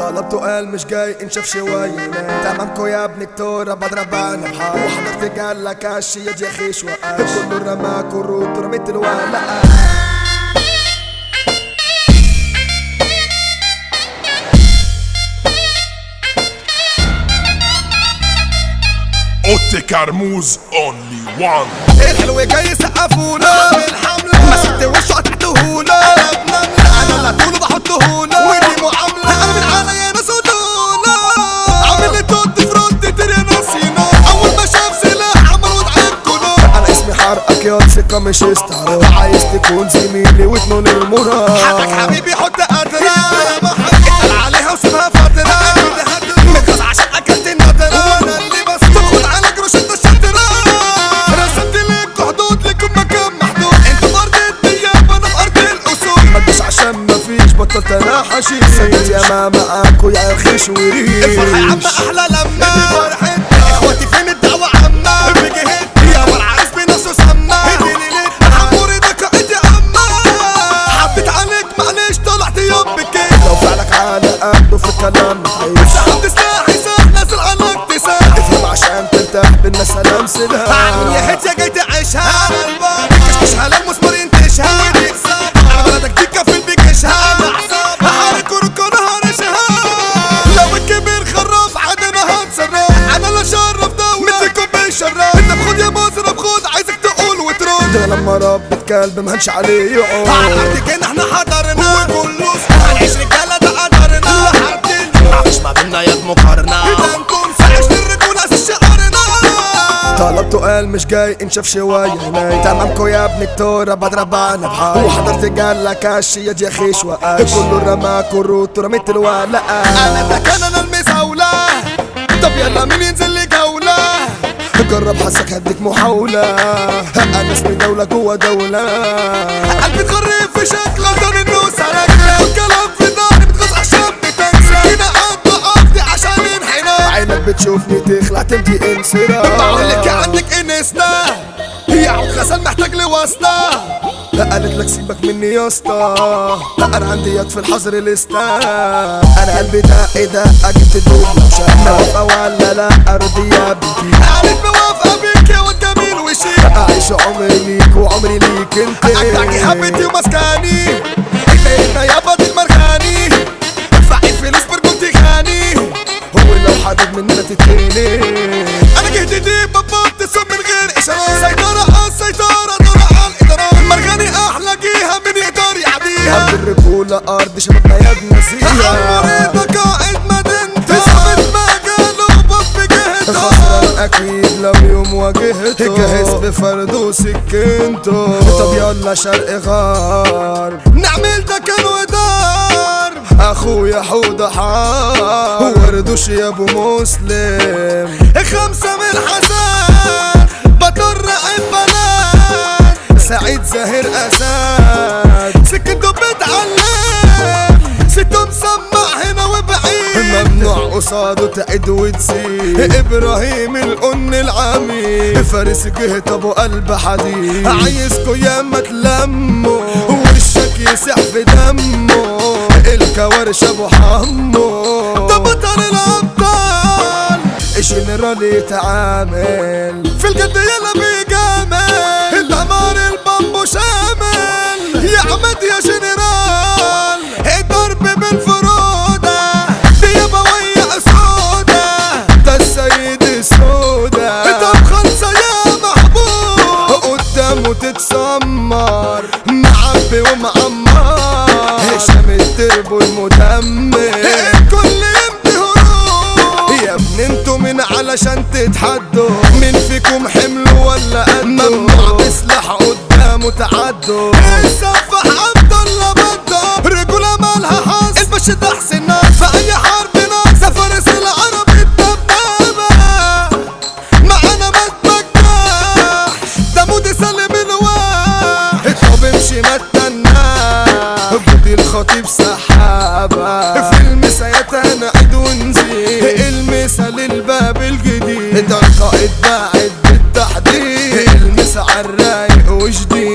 طلبته قال مش جاي انشف شوية تمامكو يا ابن كتورة بضرب انا بحال وحضرتك قال لك عالشية يا خيش وقاش كله رماك ورود ورميت الولقة اوتي كرموز اونلي وان الحلو جاي يسقفونا بالحملة مسكت وشه قطعتهوله انا اللي طوله بحطهوله ودي معاملة انا من عليا ناس ودولة عامل لي توت في رد تري ناسينا اول ما شاف سلاح عمل وضعين كله انا اسمي حرقك يا ثقة مش استعراض عايز تكون زميلي وتنون المراد حقك حبيبي حط قدرة اتقل عليها وسيبها فترة متغاظ عشان اكلت النضرة وانا اللي بس تاخد على قروش انت الشطرة رسمت لك حدود لكم مكان محدود انت في ارض الدياب انا في ارض الاصول ما تجيش عشان ما فيش بطلت انا حشيش سدت يا ما معاك ويا خيش وريش الفرحة يا عم احلى لما دي فرحتنا اخواتي فين الدعوة عامة بجهتنا يا والعريس بنفسه سما حموري ده كائد يا عمة حطيت عليك معلش طلعت يوم بكيت لو فعلك على قده في الكلام عايش سحبت سلاحي ساح نازل على اكتساح افهم عشان ترتاح بالناس هلام سلاح عامل يا هيت يا جاي تعيشها كشكشها للمسمار ينتشها على بلدك دي كفيل بيكشها هحارك وركون هرشها لو الكبير خراف عدنا هنصرف انا لا شرف دولة مثلكم بيشرف انت بخد يا مصرف خد عايزك تقول وترد ده لما رب كلب مهنش عليه يقعد عرضك ان احنا حضرنا كله هنعيش رجاله ده قدرنا حدنا مفيش ما بينا يد مقارنه اذا نكون سعيش للرجوله اساس شعارنا طلبته قال مش جاي انشف شوية هناي تمامكو يا ابن كتورة بضرب انا بحاي وحضرتك قال لك عالشية يا خيش وقاش كله رماك ورود ورميت الولقة انا ده كان انا المزاولة طب يلا مين ينزل لي جولة جرب حسك هديك محاولة انا اسمي دولة جوا دولة قلبي اتغرب في شكل غلطان انه سرقنا والكلام في ضهري بتغص عشان بتنسى هنا قد قصدي عشان انحنى عينك بتشوفني تخلع تمتي انسرا بقول لك عندك انستا هي عود غسل محتاج لواسطة لا قالت لك سيبك مني يا اسطى لا انا عندي يد في الحظر لستا انا قلبي دق دق جبت دوب موافقة ولا لا ارضي يا بنتي قالت موافقة بيك يا وانت مين وشيك اعيش عمري ليك وعمري ليك انت اقطعكي حبيتي ومسكاني احنا يا بطل المرخاني ادفعي فلوس برجولتي غاني هو لو حدد مننا تتهني انا جهدي دي ببط السم من غير اشارات سيطرة على السيطرة دور على الادارات المرغني احلى جيها من يقدر يعديها ارض الرجولة ارض شبابنا يا ابن نسيها مريضة قائد مدينته ثابت مجاله باب جهته خسران اكيد لو يوم واجهته جهز بفرده وسكنته طب يلا شرق غرب نعمل ده كان ودار اخويا حوده حار وردوش يا ابو مسلم خمسة من حسن بطر عين بلد سعيد زاهر اسد سكته بتعلم سته مسمع هنا وبعيد ممنوع قصاده تعد وتسيب ابراهيم القن العميد فارس جهة ابو قلب حديد عايزكوا ياما تلموا وشك يسح في دمه الكوارش ابو حمو ده بطل الابطال الجنرال يتعامل في الجد يلا بيجامل الدمار البامبو شامل يا عمد يا جنرال الضرب بالفرودة دي يابوية سودة ده السيد السودة طب خلصة يا محبوب قدامه تتسمر معبي ومعمر هشام التربو المدمر الكل يمضي هروب يا ابن انتوا من علشان تتحدوا مين فيكم حمل ولا قد ممنوع بسلاح قدامه تعدوا السفاح عبد الله بده رجولة مالها حظ البش ده حسين في اي حرب ناس فارس العرب الدبابة معانا ما تبكاش ده مودي سلم الواح طب امشي ما تناش بودي الخطيب سحابة في المسايات هنعيد ونزيد المثال الباب الجديد ده القائد باعد بالتحديد المسا عالرايق وجديد